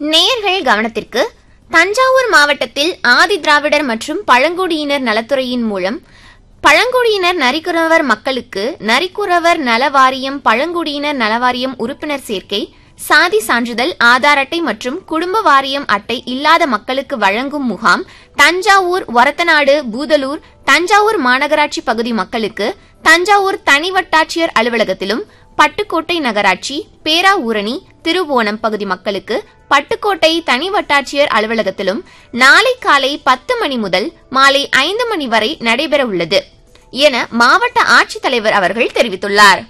நேயர்கள் கவனத்திற்கு தஞ்சாவூர் மாவட்டத்தில் ஆதி திராவிடர் மற்றும் பழங்குடியினர் நலத்துறையின் மூலம் பழங்குடியினர் நரிக்குறவர் மக்களுக்கு நரிக்குறவர் நல வாரியம் பழங்குடியினர் நலவாரியம் உறுப்பினர் சேர்க்கை சாதி சான்றிதழ் ஆதார் அட்டை மற்றும் குடும்ப வாரியம் அட்டை இல்லாத மக்களுக்கு வழங்கும் முகாம் தஞ்சாவூர் ஒரத்தநாடு பூதலூர் தஞ்சாவூர் மாநகராட்சி பகுதி மக்களுக்கு தஞ்சாவூர் தனி வட்டாட்சியர் அலுவலகத்திலும் பட்டுக்கோட்டை நகராட்சி பேராவூரணி திருவோணம் பகுதி மக்களுக்கு பட்டுக்கோட்டை தனி வட்டாட்சியர் அலுவலகத்திலும் நாளை காலை பத்து மணி முதல் மாலை ஐந்து மணி வரை நடைபெற உள்ளது என மாவட்ட ஆட்சித்தலைவர் அவர்கள் தெரிவித்துள்ளார்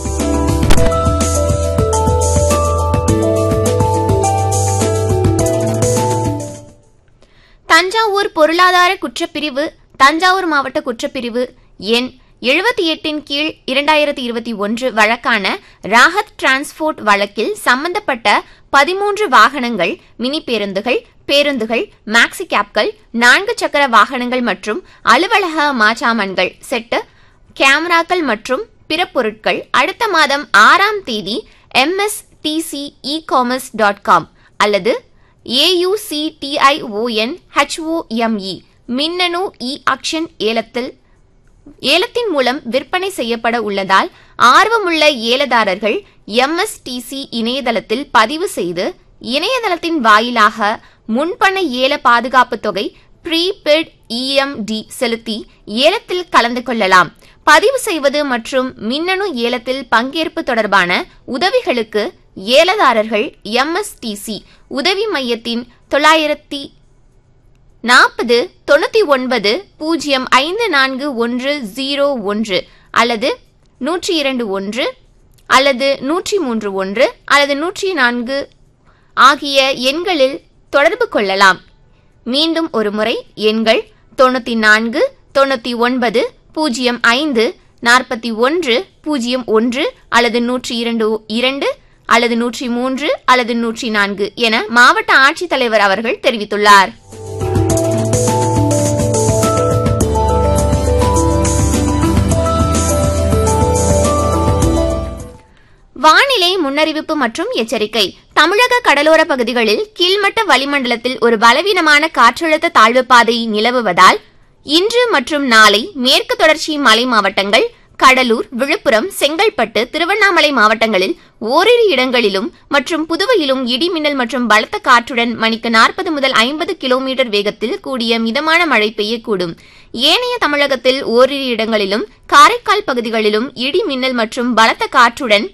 தஞ்சாவூர் பொருளாதார குற்றப்பிரிவு தஞ்சாவூர் மாவட்ட குற்றப்பிரிவு எண் எழுபத்தி எட்டின் கீழ் இரண்டாயிரத்தி இருபத்தி ஒன்று வழக்கான ராஹத் டிரான்ஸ்போர்ட் வழக்கில் சம்பந்தப்பட்ட பதிமூன்று வாகனங்கள் மினி பேருந்துகள் பேருந்துகள் மேக்ஸி கேப்கள் நான்கு சக்கர வாகனங்கள் மற்றும் அலுவலக மாச்சாமன்கள் செட்டு கேமராக்கள் மற்றும் பிற பொருட்கள் அடுத்த மாதம் ஆறாம் தேதி MSTC e commerce dot com அல்லது ஏயுசிடிஐஓஎன் ஹெச்ஓஎம்இ மின்னணு இ ஆக்ஷன் ஏலத்தில் ஏலத்தின் மூலம் விற்பனை செய்யப்பட உள்ளதால் ஆர்வமுள்ள ஏலதாரர்கள் எம்எஸ்டிசி இணையதளத்தில் பதிவு செய்து இணையதளத்தின் வாயிலாக முன்பண ஏல பாதுகாப்பு தொகை ப்ரீபெய்ட் இஎம்டி செலுத்தி ஏலத்தில் கலந்து கொள்ளலாம் பதிவு செய்வது மற்றும் மின்னணு ஏலத்தில் பங்கேற்பு தொடர்பான உதவிகளுக்கு ஏலதாரர்கள் எம்எஸ்டிசி உதவி மையத்தின் தொள்ளாயிரத்தி நாற்பது தொண்ணூத்தி ஒன்பது பூஜ்ஜியம் ஐந்து நான்கு ஒன்று ஜீரோ ஒன்று அல்லது நூற்றி இரண்டு ஒன்று அல்லது நூற்றி மூன்று ஒன்று அல்லது நூற்றி நான்கு ஆகிய எண்களில் தொடர்பு கொள்ளலாம் மீண்டும் ஒரு முறை எண்கள் தொண்ணூத்தி நான்கு தொண்ணூத்தி ஒன்பது பூஜ்ஜியம் ஐந்து நாற்பத்தி ஒன்று பூஜ்ஜியம் ஒன்று அல்லது நூற்றி இரண்டு இரண்டு அல்லது நூற்றி மூன்று அல்லது நூற்றி நான்கு என மாவட்ட ஆட்சித்தலைவர் அவர்கள் தெரிவித்துள்ளார் வானிலை முன்னறிவிப்பு மற்றும் எச்சரிக்கை தமிழக கடலோர பகுதிகளில் கீழ்மட்ட வளிமண்டலத்தில் ஒரு பலவீனமான காற்றழுத்த தாழ்வு பாதை நிலவுவதால் இன்று மற்றும் நாளை மேற்கு தொடர்ச்சி மலை மாவட்டங்கள் கடலூர் விழுப்புரம் செங்கல்பட்டு திருவண்ணாமலை மாவட்டங்களில் ஓரிரு இடங்களிலும் மற்றும் புதுவையிலும் இடிமின்னல் மற்றும் பலத்த காற்றுடன் மணிக்கு நாற்பது முதல் ஐம்பது கிலோமீட்டர் வேகத்தில் கூடிய மிதமான மழை பெய்யக்கூடும் ஏனைய தமிழகத்தில் ஓரிரு இடங்களிலும் காரைக்கால் பகுதிகளிலும் இடி மின்னல் மற்றும் பலத்த காற்றுடன்